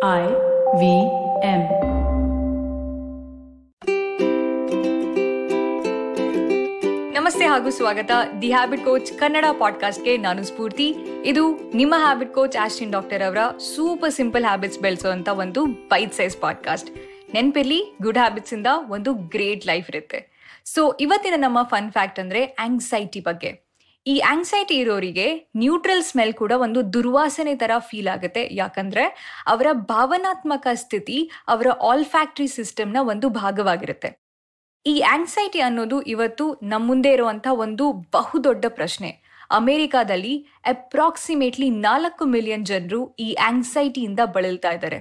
I V M. ನಮಸ್ತೆ ಹಾಗೂ ಸ್ವಾಗತ ದಿ ಹ್ಯಾಬಿಟ್ ಕೋಚ್ ಕನ್ನಡ ಪಾಡ್ಕಾಸ್ಟ್ಗೆ ನಾನು ಸ್ಫೂರ್ತಿ ಇದು ನಿಮ್ಮ ಹ್ಯಾಬಿಟ್ ಕೋಚ್ ಆಸ್ಟಿನ್ ಡಾಕ್ಟರ್ ಅವರ ಸೂಪರ್ ಸಿಂಪಲ್ ಹ್ಯಾಬಿಟ್ಸ್ ಬೆಳೆಸುವಂತ ಒಂದು ಬೈಟ್ ಸೈಜ್ ಪಾಡ್ಕಾಸ್ಟ್ ನೆನಪಿರ್ಲಿ ಗುಡ್ ಹ್ಯಾಬಿಟ್ಸ್ ಇಂದ ಒಂದು ಗ್ರೇಟ್ ಲೈಫ್ ಇರುತ್ತೆ ಸೊ ಇವತ್ತಿನ ನಮ್ಮ ಫನ್ ಫ್ಯಾಕ್ಟ್ ಅಂದ್ರೆ ಆಂಗ್ಸೈಟಿ ಬಗ್ಗೆ ಈ ಆಂಗ್ಸೈಟಿ ಇರೋರಿಗೆ ನ್ಯೂಟ್ರಲ್ ಸ್ಮೆಲ್ ಕೂಡ ಒಂದು ದುರ್ವಾಸನೆ ತರ ಫೀಲ್ ಆಗುತ್ತೆ ಯಾಕಂದ್ರೆ ಅವರ ಭಾವನಾತ್ಮಕ ಸ್ಥಿತಿ ಅವರ ಆಲ್ ಫ್ಯಾಕ್ಟ್ರಿ ಸಿಸ್ಟಮ್ನ ಒಂದು ಭಾಗವಾಗಿರುತ್ತೆ ಈ ಆಂಗ್ಸೈಟಿ ಅನ್ನೋದು ಇವತ್ತು ನಮ್ಮ ಮುಂದೆ ಇರುವಂತ ಒಂದು ಬಹುದೊಡ್ಡ ಪ್ರಶ್ನೆ ಅಮೆರಿಕಾದಲ್ಲಿ ಅಪ್ರಾಕ್ಸಿಮೇಟ್ಲಿ ನಾಲ್ಕು ಮಿಲಿಯನ್ ಜನರು ಈ ಆಂಗ್ಸೈಟಿಯಿಂದ ಬಳಲ್ತಾ ಇದ್ದಾರೆ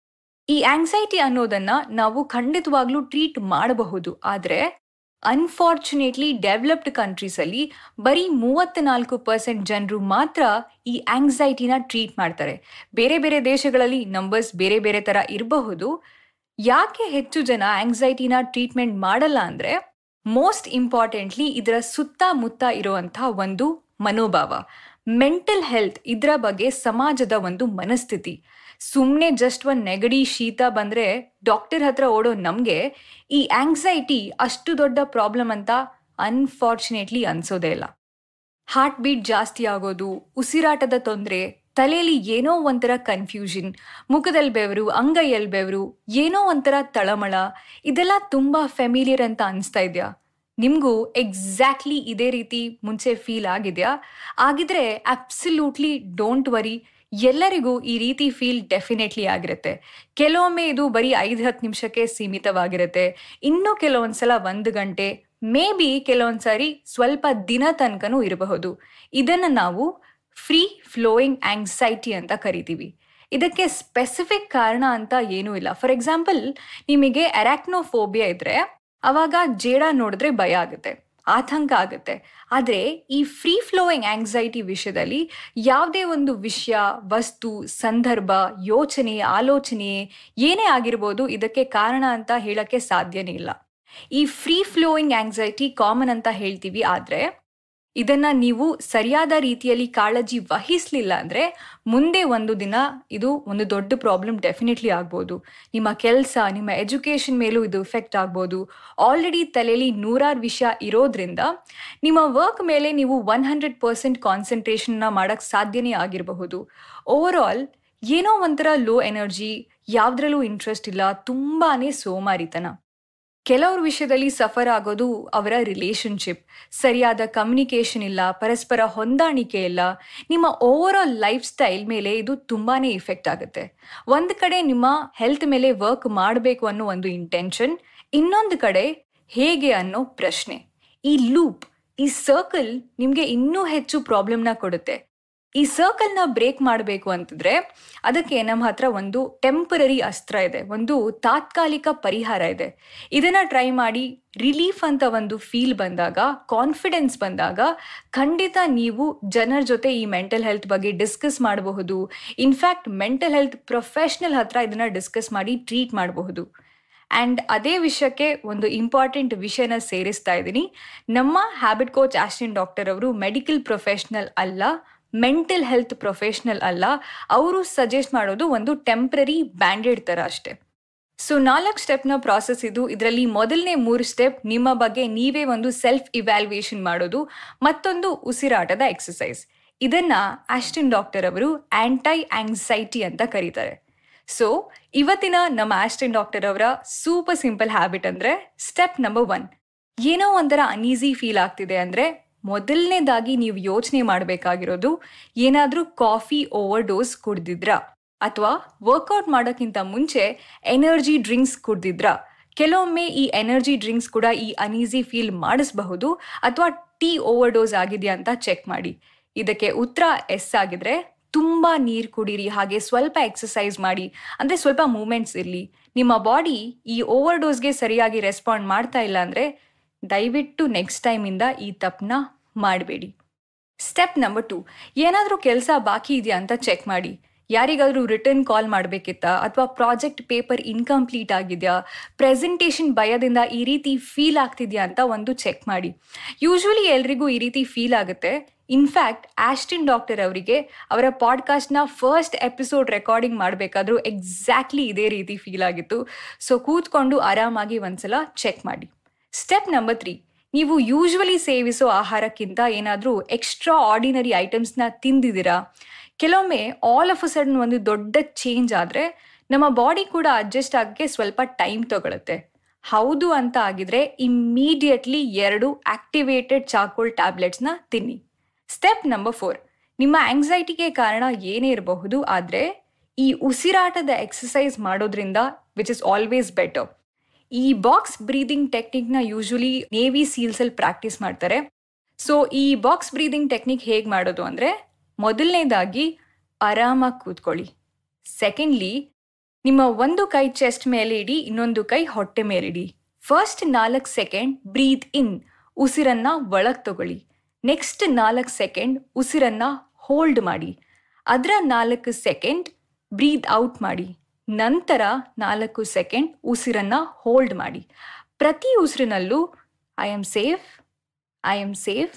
ಈ ಆಂಗ್ಸೈಟಿ ಅನ್ನೋದನ್ನ ನಾವು ಖಂಡಿತವಾಗ್ಲೂ ಟ್ರೀಟ್ ಮಾಡಬಹುದು ಆದ್ರೆ ಅನ್ಫಾರ್ಚುನೇಟ್ಲಿ ಡೆವಲಪ್ಡ್ ಕಂಟ್ರೀಸ್ ಅಲ್ಲಿ ಬರೀ ಮೂವತ್ತ್ನಾಲ್ಕು ಪರ್ಸೆಂಟ್ ಜನರು ಮಾತ್ರ ಈ ಆಂಗ್ಸೈಟಿನ ಟ್ರೀಟ್ ಮಾಡ್ತಾರೆ ಬೇರೆ ಬೇರೆ ದೇಶಗಳಲ್ಲಿ ನಂಬರ್ಸ್ ಬೇರೆ ಬೇರೆ ತರ ಇರಬಹುದು ಯಾಕೆ ಹೆಚ್ಚು ಜನ ಆಂಗ್ಸೈಟಿನ ಟ್ರೀಟ್ಮೆಂಟ್ ಮಾಡಲ್ಲ ಅಂದ್ರೆ ಮೋಸ್ಟ್ ಇಂಪಾರ್ಟೆಂಟ್ಲಿ ಇದರ ಸುತ್ತಮುತ್ತ ಇರುವಂತಹ ಒಂದು ಮನೋಭಾವ ಮೆಂಟಲ್ ಹೆಲ್ತ್ ಇದರ ಬಗ್ಗೆ ಸಮಾಜದ ಒಂದು ಮನಸ್ಥಿತಿ ಸುಮ್ಮನೆ ಜಸ್ಟ್ ಒಂದು ನೆಗಡಿ ಶೀತ ಬಂದ್ರೆ ಡಾಕ್ಟರ್ ಹತ್ರ ಓಡೋ ನಮಗೆ ಈ ಆಂಗ್ಸೈಟಿ ಅಷ್ಟು ದೊಡ್ಡ ಪ್ರಾಬ್ಲಮ್ ಅಂತ ಅನ್ಫಾರ್ಚುನೇಟ್ಲಿ ಅನ್ಸೋದೇ ಇಲ್ಲ ಹಾರ್ಟ್ ಬೀಟ್ ಜಾಸ್ತಿ ಆಗೋದು ಉಸಿರಾಟದ ತೊಂದರೆ ತಲೆಯಲ್ಲಿ ಏನೋ ಒಂಥರ ಕನ್ಫ್ಯೂಷನ್ ಮುಖದಲ್ಲಿ ಬೆವರು ಅಂಗೈಯಲ್ಲಿ ಬೆವರು ಏನೋ ಒಂಥರ ತಳಮಳ ಇದೆಲ್ಲ ತುಂಬಾ ಫೆಮಿಲಿಯರ್ ಅಂತ ಅನಿಸ್ತಾ ಇದೆಯಾ ನಿಮಗೂ ಎಕ್ಸಾಕ್ಟ್ಲಿ ಇದೇ ರೀತಿ ಮುಂಚೆ ಫೀಲ್ ಆಗಿದೆಯಾ ಆಗಿದ್ರೆ ಅಬ್ಸಲ್ಯೂಟ್ಲಿ ಡೋಂಟ್ ವರಿ ಎಲ್ಲರಿಗೂ ಈ ರೀತಿ ಫೀಲ್ ಡೆಫಿನೆಟ್ಲಿ ಆಗಿರುತ್ತೆ ಕೆಲವೊಮ್ಮೆ ಇದು ಬರೀ ಐದು ಹತ್ತು ನಿಮಿಷಕ್ಕೆ ಸೀಮಿತವಾಗಿರುತ್ತೆ ಇನ್ನು ಕೆಲವೊಂದ್ಸಲ ಒಂದು ಗಂಟೆ ಮೇ ಬಿ ಕೆಲವೊಂದ್ಸರಿ ಸ್ವಲ್ಪ ದಿನ ತನಕನೂ ಇರಬಹುದು ಇದನ್ನು ನಾವು ಫ್ರೀ ಫ್ಲೋಯಿಂಗ್ ಆಂಗ್ಸೈಟಿ ಅಂತ ಕರಿತೀವಿ ಇದಕ್ಕೆ ಸ್ಪೆಸಿಫಿಕ್ ಕಾರಣ ಅಂತ ಏನೂ ಇಲ್ಲ ಫಾರ್ ಎಕ್ಸಾಂಪಲ್ ನಿಮಗೆ ಅರಾಕ್ನೋಫೋಬಿಯಾ ಇದ್ರೆ ಅವಾಗ ಜೇಡ ನೋಡಿದ್ರೆ ಭಯ ಆಗುತ್ತೆ ಆತಂಕ ಆಗುತ್ತೆ ಆದರೆ ಈ ಫ್ರೀ ಫ್ಲೋಯಿಂಗ್ ಆಂಗ್ಸೈಟಿ ವಿಷಯದಲ್ಲಿ ಯಾವುದೇ ಒಂದು ವಿಷಯ ವಸ್ತು ಸಂದರ್ಭ ಯೋಚನೆ ಆಲೋಚನೆ ಏನೇ ಆಗಿರ್ಬೋದು ಇದಕ್ಕೆ ಕಾರಣ ಅಂತ ಹೇಳಕ್ಕೆ ಸಾಧ್ಯನೇ ಇಲ್ಲ ಈ ಫ್ರೀ ಫ್ಲೋಯಿಂಗ್ ಆಂಗ್ಸೈಟಿ ಕಾಮನ್ ಅಂತ ಹೇಳ್ತೀವಿ ಆದರೆ ಇದನ್ನ ನೀವು ಸರಿಯಾದ ರೀತಿಯಲ್ಲಿ ಕಾಳಜಿ ವಹಿಸಲಿಲ್ಲ ಅಂದ್ರೆ ಮುಂದೆ ಒಂದು ದಿನ ಇದು ಒಂದು ದೊಡ್ಡ ಪ್ರಾಬ್ಲಮ್ ಡೆಫಿನೆಟ್ಲಿ ಆಗ್ಬೋದು ನಿಮ್ಮ ಕೆಲಸ ನಿಮ್ಮ ಎಜುಕೇಷನ್ ಮೇಲೂ ಇದು ಎಫೆಕ್ಟ್ ಆಗ್ಬೋದು ಆಲ್ರೆಡಿ ತಲೆಯಲ್ಲಿ ನೂರಾರು ವಿಷಯ ಇರೋದ್ರಿಂದ ನಿಮ್ಮ ವರ್ಕ್ ಮೇಲೆ ನೀವು ಒನ್ ಹಂಡ್ರೆಡ್ ಪರ್ಸೆಂಟ್ ಕಾನ್ಸಂಟ್ರೇಷನ್ನ ಮಾಡೋಕ್ಕೆ ಸಾಧ್ಯನೇ ಆಗಿರಬಹುದು ಓವರ್ ಆಲ್ ಏನೋ ಒಂಥರ ಲೋ ಎನರ್ಜಿ ಯಾವುದ್ರಲ್ಲೂ ಇಂಟ್ರೆಸ್ಟ್ ಇಲ್ಲ ತುಂಬಾನೇ ಸೋಮಾರಿತನ ಕೆಲವ್ರ ವಿಷಯದಲ್ಲಿ ಸಫರ್ ಆಗೋದು ಅವರ ರಿಲೇಶನ್ಶಿಪ್ ಸರಿಯಾದ ಕಮ್ಯುನಿಕೇಷನ್ ಇಲ್ಲ ಪರಸ್ಪರ ಹೊಂದಾಣಿಕೆ ಇಲ್ಲ ನಿಮ್ಮ ಓವರ್ ಆಲ್ ಲೈಫ್ ಸ್ಟೈಲ್ ಮೇಲೆ ಇದು ತುಂಬಾನೇ ಇಫೆಕ್ಟ್ ಆಗುತ್ತೆ ಒಂದು ಕಡೆ ನಿಮ್ಮ ಹೆಲ್ತ್ ಮೇಲೆ ವರ್ಕ್ ಮಾಡಬೇಕು ಅನ್ನೋ ಒಂದು ಇಂಟೆನ್ಷನ್ ಇನ್ನೊಂದು ಕಡೆ ಹೇಗೆ ಅನ್ನೋ ಪ್ರಶ್ನೆ ಈ ಲೂಪ್ ಈ ಸರ್ಕಲ್ ನಿಮಗೆ ಇನ್ನೂ ಹೆಚ್ಚು ಪ್ರಾಬ್ಲಮ್ನ ಕೊಡುತ್ತೆ ಈ ಸರ್ಕಲ್ನ ಬ್ರೇಕ್ ಮಾಡಬೇಕು ಅಂತಂದ್ರೆ ಅದಕ್ಕೆ ನಮ್ಮ ಹತ್ರ ಒಂದು ಟೆಂಪರರಿ ಅಸ್ತ್ರ ಇದೆ ಒಂದು ತಾತ್ಕಾಲಿಕ ಪರಿಹಾರ ಇದೆ ಇದನ್ನ ಟ್ರೈ ಮಾಡಿ ರಿಲೀಫ್ ಅಂತ ಒಂದು ಫೀಲ್ ಬಂದಾಗ ಕಾನ್ಫಿಡೆನ್ಸ್ ಬಂದಾಗ ಖಂಡಿತ ನೀವು ಜನರ ಜೊತೆ ಈ ಮೆಂಟಲ್ ಹೆಲ್ತ್ ಬಗ್ಗೆ ಡಿಸ್ಕಸ್ ಮಾಡಬಹುದು ಇನ್ಫ್ಯಾಕ್ಟ್ ಮೆಂಟಲ್ ಹೆಲ್ತ್ ಪ್ರೊಫೆಷ್ನಲ್ ಹತ್ರ ಇದನ್ನ ಡಿಸ್ಕಸ್ ಮಾಡಿ ಟ್ರೀಟ್ ಮಾಡಬಹುದು ಆ್ಯಂಡ್ ಅದೇ ವಿಷಯಕ್ಕೆ ಒಂದು ಇಂಪಾರ್ಟೆಂಟ್ ವಿಷಯನ ಸೇರಿಸ್ತಾ ಇದ್ದೀನಿ ನಮ್ಮ ಹ್ಯಾಬಿಟ್ ಕೋಚ್ ಆಸ್ಟಿನ್ ಡಾಕ್ಟರ್ ಅವರು ಮೆಡಿಕಲ್ ಪ್ರೊಫೆಷ್ನಲ್ ಅಲ್ಲ ಮೆಂಟಲ್ ಹೆಲ್ತ್ ಪ್ರೊಫೆಷ್ನಲ್ ಅಲ್ಲ ಅವರು ಸಜೆಸ್ಟ್ ಮಾಡೋದು ಒಂದು ಟೆಂಪ್ರರಿ ಬ್ಯಾಂಡೆಡ್ ಥರ ಅಷ್ಟೆ ಸೊ ನಾಲ್ಕು ಸ್ಟೆಪ್ನ ಪ್ರಾಸೆಸ್ ಇದು ಇದರಲ್ಲಿ ಮೊದಲನೇ ಮೂರು ಸ್ಟೆಪ್ ನಿಮ್ಮ ಬಗ್ಗೆ ನೀವೇ ಒಂದು ಸೆಲ್ಫ್ ಇವ್ಯಾಲ್ಯೂಯೇಷನ್ ಮಾಡೋದು ಮತ್ತೊಂದು ಉಸಿರಾಟದ ಎಕ್ಸಸೈಸ್ ಇದನ್ನ ಆಸ್ಟಿನ್ ಡಾಕ್ಟರ್ ಅವರು ಆಂಟೈ ಆಂಗ್ಸೈಟಿ ಅಂತ ಕರೀತಾರೆ ಸೊ ಇವತ್ತಿನ ನಮ್ಮ ಆಸ್ಟಿನ್ ಡಾಕ್ಟರ್ ಅವರ ಸೂಪರ್ ಸಿಂಪಲ್ ಹ್ಯಾಬಿಟ್ ಅಂದ್ರೆ ಸ್ಟೆಪ್ ನಂಬರ್ ಒನ್ ಏನೋ ಒಂಥರ ಅನೀಸಿ ಫೀಲ್ ಆಗ್ತಿದೆ ಅಂದ್ರೆ ಮೊದಲನೇದಾಗಿ ನೀವು ಯೋಚನೆ ಮಾಡಬೇಕಾಗಿರೋದು ಏನಾದರೂ ಕಾಫಿ ಓವರ್ ಡೋಸ್ ಕುಡ್ದಿದ್ರಾ ಅಥವಾ ವರ್ಕೌಟ್ ಮಾಡೋಕ್ಕಿಂತ ಮುಂಚೆ ಎನರ್ಜಿ ಡ್ರಿಂಕ್ಸ್ ಕುಡ್ದಿದ್ರಾ ಕೆಲವೊಮ್ಮೆ ಈ ಎನರ್ಜಿ ಡ್ರಿಂಕ್ಸ್ ಕೂಡ ಈ ಅನೀಸಿ ಫೀಲ್ ಮಾಡಿಸಬಹುದು ಅಥವಾ ಟೀ ಓವರ್ ಡೋಸ್ ಆಗಿದೆಯಾ ಅಂತ ಚೆಕ್ ಮಾಡಿ ಇದಕ್ಕೆ ಉತ್ತರ ಎಸ್ ಆಗಿದ್ರೆ ತುಂಬಾ ನೀರು ಕುಡೀರಿ ಹಾಗೆ ಸ್ವಲ್ಪ ಎಕ್ಸಸೈಸ್ ಮಾಡಿ ಅಂದ್ರೆ ಸ್ವಲ್ಪ ಮೂಮೆಂಟ್ಸ್ ಇರಲಿ ನಿಮ್ಮ ಬಾಡಿ ಈ ಓವರ್ ಡೋಸ್ಗೆ ಸರಿಯಾಗಿ ರೆಸ್ಪಾಂಡ್ ಮಾಡ್ತಾ ಇಲ್ಲ ಅಂದ್ರೆ ದಯವಿಟ್ಟು ನೆಕ್ಸ್ಟ್ ಟೈಮಿಂದ ಈ ತಪ್ಪನ್ನ ಮಾಡಬೇಡಿ ಸ್ಟೆಪ್ ನಂಬರ್ ಟು ಏನಾದರೂ ಕೆಲಸ ಬಾಕಿ ಇದೆಯಾ ಅಂತ ಚೆಕ್ ಮಾಡಿ ಯಾರಿಗಾದ್ರೂ ರಿಟರ್ನ್ ಕಾಲ್ ಮಾಡಬೇಕಿತ್ತಾ ಅಥವಾ ಪ್ರಾಜೆಕ್ಟ್ ಪೇಪರ್ ಇನ್ಕಂಪ್ಲೀಟ್ ಆಗಿದೆಯಾ ಪ್ರೆಸೆಂಟೇಷನ್ ಭಯದಿಂದ ಈ ರೀತಿ ಫೀಲ್ ಆಗ್ತಿದ್ಯಾ ಅಂತ ಒಂದು ಚೆಕ್ ಮಾಡಿ ಯೂಶ್ವಲಿ ಎಲ್ರಿಗೂ ಈ ರೀತಿ ಫೀಲ್ ಆಗುತ್ತೆ ಇನ್ಫ್ಯಾಕ್ಟ್ ಆಸ್ಟಿನ್ ಡಾಕ್ಟರ್ ಅವರಿಗೆ ಅವರ ಪಾಡ್ಕಾಸ್ಟ್ನ ಫಸ್ಟ್ ಎಪಿಸೋಡ್ ರೆಕಾರ್ಡಿಂಗ್ ಮಾಡಬೇಕಾದ್ರೂ ಎಕ್ಸಾಕ್ಟ್ಲಿ ಇದೇ ರೀತಿ ಫೀಲ್ ಆಗಿತ್ತು ಸೊ ಕೂತ್ಕೊಂಡು ಆರಾಮಾಗಿ ಒಂದ್ಸಲ ಚೆಕ್ ಮಾಡಿ ಸ್ಟೆಪ್ ನಂಬರ್ ತ್ರೀ ನೀವು ಯೂಶ್ವಲಿ ಸೇವಿಸೋ ಆಹಾರಕ್ಕಿಂತ ಏನಾದರೂ ಎಕ್ಸ್ಟ್ರಾ ಆರ್ಡಿನರಿ ಐಟಮ್ಸ್ನ ತಿಂದಿದ್ದೀರಾ ಕೆಲವೊಮ್ಮೆ ಆಲ್ ಆಫ್ ಅ ಸಡನ್ ಒಂದು ದೊಡ್ಡ ಚೇಂಜ್ ಆದರೆ ನಮ್ಮ ಬಾಡಿ ಕೂಡ ಅಡ್ಜಸ್ಟ್ ಆಗೋಕ್ಕೆ ಸ್ವಲ್ಪ ಟೈಮ್ ತಗೊಳುತ್ತೆ ಹೌದು ಅಂತ ಆಗಿದ್ರೆ ಇಮ್ಮಿಡಿಯೇಟ್ಲಿ ಎರಡು ಆಕ್ಟಿವೇಟೆಡ್ ಚಾಕೋಲ್ ಟ್ಯಾಬ್ಲೆಟ್ಸ್ನ ತಿನ್ನಿ ಸ್ಟೆಪ್ ನಂಬರ್ ಫೋರ್ ನಿಮ್ಮ ಆಂಗ್ಸೈಟಿಗೆ ಕಾರಣ ಏನೇ ಇರಬಹುದು ಆದರೆ ಈ ಉಸಿರಾಟದ ಎಕ್ಸಸೈಸ್ ಮಾಡೋದ್ರಿಂದ ವಿಚ್ ಇಸ್ ಆಲ್ವೇಸ್ ಬೆಟರ್ ಈ ಬಾಕ್ಸ್ ಬ್ರೀದಿಂಗ್ ಟೆಕ್ನಿಕ್ನ ಯೂಶಲಿ ನೇವಿ ಸೀಲ್ಸಲ್ಲಿ ಪ್ರಾಕ್ಟೀಸ್ ಮಾಡ್ತಾರೆ ಸೊ ಈ ಬಾಕ್ಸ್ ಬ್ರೀದಿಂಗ್ ಟೆಕ್ನಿಕ್ ಹೇಗೆ ಮಾಡೋದು ಅಂದರೆ ಮೊದಲನೇದಾಗಿ ಆರಾಮಾಗಿ ಕೂತ್ಕೊಳ್ಳಿ ಸೆಕೆಂಡ್ಲಿ ನಿಮ್ಮ ಒಂದು ಕೈ ಚೆಸ್ಟ್ ಮೇಲೆ ಇಡಿ ಇನ್ನೊಂದು ಕೈ ಹೊಟ್ಟೆ ಮೇಲಿಡಿ ಫಸ್ಟ್ ನಾಲ್ಕು ಸೆಕೆಂಡ್ ಬ್ರೀತ್ ಇನ್ ಉಸಿರನ್ನ ಒಳಗೆ ತಗೊಳ್ಳಿ ನೆಕ್ಸ್ಟ್ ನಾಲ್ಕು ಸೆಕೆಂಡ್ ಉಸಿರನ್ನ ಹೋಲ್ಡ್ ಮಾಡಿ ಅದರ ನಾಲ್ಕು ಸೆಕೆಂಡ್ ಬ್ರೀತ್ ಔಟ್ ಮಾಡಿ ನಂತರ ನಾಲ್ಕು ಸೆಕೆಂಡ್ ಉಸಿರನ್ನ ಹೋಲ್ಡ್ ಮಾಡಿ ಪ್ರತಿ ಉಸಿರಿನಲ್ಲೂ I am safe I am safe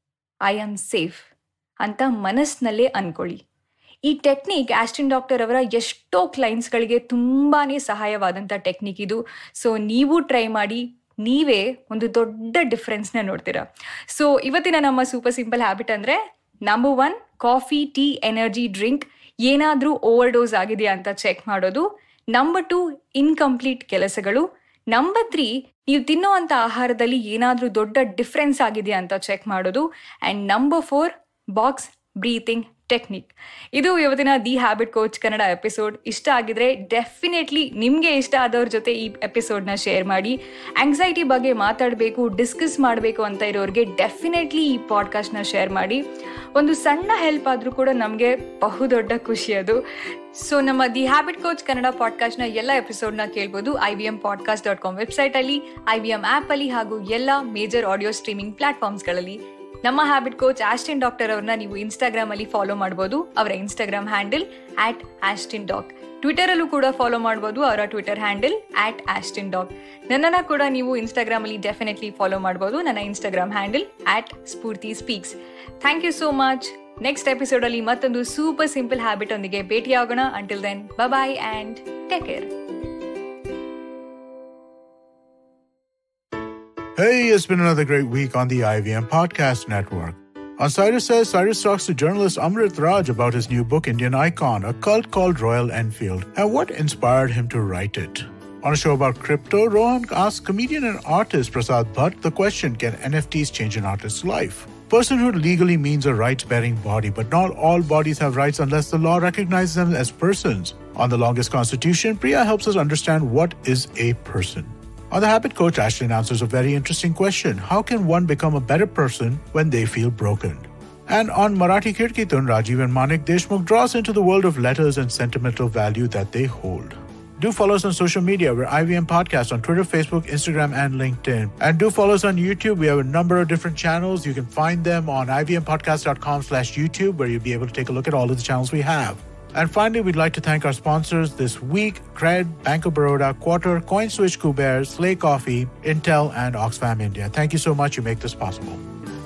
I am safe ಅಂತ ಮನಸ್ಸಿನಲ್ಲೇ ಅನ್ಕೊಳ್ಳಿ ಈ ಟೆಕ್ನಿಕ್ ಆಸ್ಟಿನ್ ಡಾಕ್ಟರ್ ಅವರ ಎಷ್ಟೋ ಕ್ಲೈಂಟ್ಸ್ಗಳಿಗೆ ತುಂಬಾ ಸಹಾಯವಾದಂಥ ಟೆಕ್ನಿಕ್ ಇದು ಸೊ ನೀವು ಟ್ರೈ ಮಾಡಿ ನೀವೇ ಒಂದು ದೊಡ್ಡ ಡಿಫ್ರೆನ್ಸ್ನ ನೋಡ್ತೀರಾ ಸೊ ಇವತ್ತಿನ ನಮ್ಮ ಸೂಪರ್ ಸಿಂಪಲ್ ಹ್ಯಾಬಿಟ್ ಅಂದರೆ number one coffee tea energy drink ಏನಾದರೂ ಓವರ್ ಡೋಸ್ ಆಗಿದೆಯಾ ಅಂತ ಚೆಕ್ ಮಾಡೋದು ನಂಬರ್ ಟು ಇನ್ಕಂಪ್ಲೀಟ್ ಕೆಲಸಗಳು ನಂಬರ್ ತ್ರೀ ನೀವು ತಿನ್ನುವಂಥ ಆಹಾರದಲ್ಲಿ ಏನಾದರೂ ದೊಡ್ಡ ಡಿಫ್ರೆನ್ಸ್ ಆಗಿದೆಯಾ ಅಂತ ಚೆಕ್ ಮಾಡೋದು and number four box breathing technique ಇದು ಇವತ್ತಿನ the habit coach Kannada episode ಇಷ್ಟ ಆಗಿದ್ರೆ ಡೆಫಿನೆಟ್ಲಿ ನಿಮಗೆ ಇಷ್ಟ ಆದವ್ರ ಜೊತೆ ಈ ಎಪಿಸೋಡ್ನ ಶೇರ್ ಮಾಡಿ ಆಂಗ್ಸೈಟಿ ಬಗ್ಗೆ ಮಾತಾಡಬೇಕು ಡಿಸ್ಕಸ್ ಮಾಡಬೇಕು ಅಂತ ಇರೋರಿಗೆ ಡೆಫಿನೆಟ್ಲಿ ಈ ಪಾಡ್ಕಾಸ್ಟ್ನ ಶೇರ್ ಮಾಡಿ ಒಂದು ಸಣ್ಣ ಹೆಲ್ಪ್ ಆದರೂ ಕೂಡ ನಮಗೆ ಬಹುದೊಡ್ಡ ಖುಷಿ ಅದು ಸೊ ನಮ್ಮ ದಿ ಹ್ಯಾಬಿಟ್ ಕೋಚ್ ಕನ್ನಡ ಪಾಡ್ಕಾಸ್ಟ್ನ ಎಲ್ಲ ಎಪಿಸೋಡ್ನ ಕೇಳ್ಬೋದು I V M podcast dot com ವೆಬ್ಸೈಟಲ್ಲಿ ಐ ವಿ ಎಂ ಆ್ಯಪಲ್ಲಿ ಹಾಗೂ ಎಲ್ಲ ಮೇಜರ್ ಆಡಿಯೋ ಸ್ಟ್ರೀಮಿಂಗ್ ಪ್ಲಾಟ್ಫಾರ್ಮ್ಸ್ಗಳಲ್ಲಿ ನಮ್ಮ ಹ್ಯಾಬಿಟ್ ಕೋಚ್ ಆಸ್ಟಿನ್ ಡಾಕ್ಟರ್ ಅವ್ರನ್ನ ನೀವು ಇನ್ಸ್ಟಾಗ್ರಾಮ್ ಅಲ್ಲಿ ಫಾಲೋ ಮಾಡಬಹುದು ಅವರ Instagram handle at Austin doc Twitter ಅಲ್ಲೂ ಕೂಡ ಫಾಲೋ ಮಾಡಬಹುದು ಅವರ Twitter handle at Austin doc ನನ್ನನ್ನ ಕೂಡ ನೀವು ಇನ್ಸ್ಟಾಗ್ರಾಮ್ ಅಲ್ಲಿ ಡೆಫಿನೆಟ್ಲಿ ಫಾಲೋ ಮಾಡಬಹುದು ನನ್ನ Instagram handle at Spoorthi speaks thank you so much next episode ಅಲ್ಲಿ ಮತ್ತೊಂದು ಸೂಪರ್ ಸಿಂಪಲ್ ಹ್ಯಾಬಿಟ್ ಒಂದಿಗೆ ಭೇಟಿಯಾಗೋಣ until then bye and take care Hey, it's been another great week on the IVM Podcast Network. On Cyrus Says, Cyrus talks to journalist Amrit Raj about his new book, Indian Icon, a cult called Royal Enfield, and what inspired him to write it. On a show about crypto, Rohan asks comedian and artist Prasad Bhatt the question Can NFTs change an artist's life? Personhood legally means a rights bearing body, but not all bodies have rights unless the law recognizes them as persons. On the longest constitution, Priya helps us understand what is a person. On the Habit Coach, Ashley answers a very interesting question How can one become a better person when they feel broken? And on Marathi Kirkitun, Rajiv and Manik Deshmukh draws into the world of letters and sentimental value that they hold. Do follow us on social media. We're IVM Podcast on Twitter, Facebook, Instagram, and LinkedIn. And do follow us on YouTube. We have a number of different channels. You can find them on ivmpodcast.com slash YouTube, where you'll be able to take a look at all of the channels we have. And finally, we'd like to thank our sponsors this week Cred, Bank of Baroda, Quarter, CoinSwitch, Kuber, Slay Coffee, Intel, and Oxfam India. Thank you so much. You make this possible.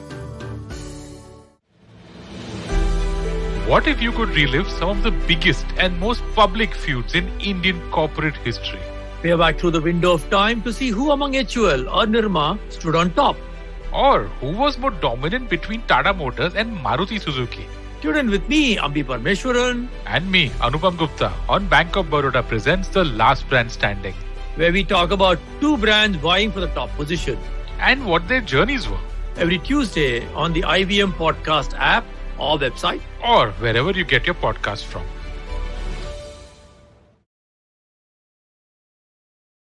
What if you could relive some of the biggest and most public feuds in Indian corporate history? Peer back through the window of time to see who among HUL or Nirma stood on top. Or who was more dominant between Tata Motors and Maruti Suzuki? Tune in with me, Ambi Parmeshwaran, And me, Anupam Gupta, on Bank of Baroda presents The Last Brand Standing where we talk about two brands vying for the top position. and what their journeys were, Every Tuesday on the IVM Podcast app or website. or wherever you get your podcast from.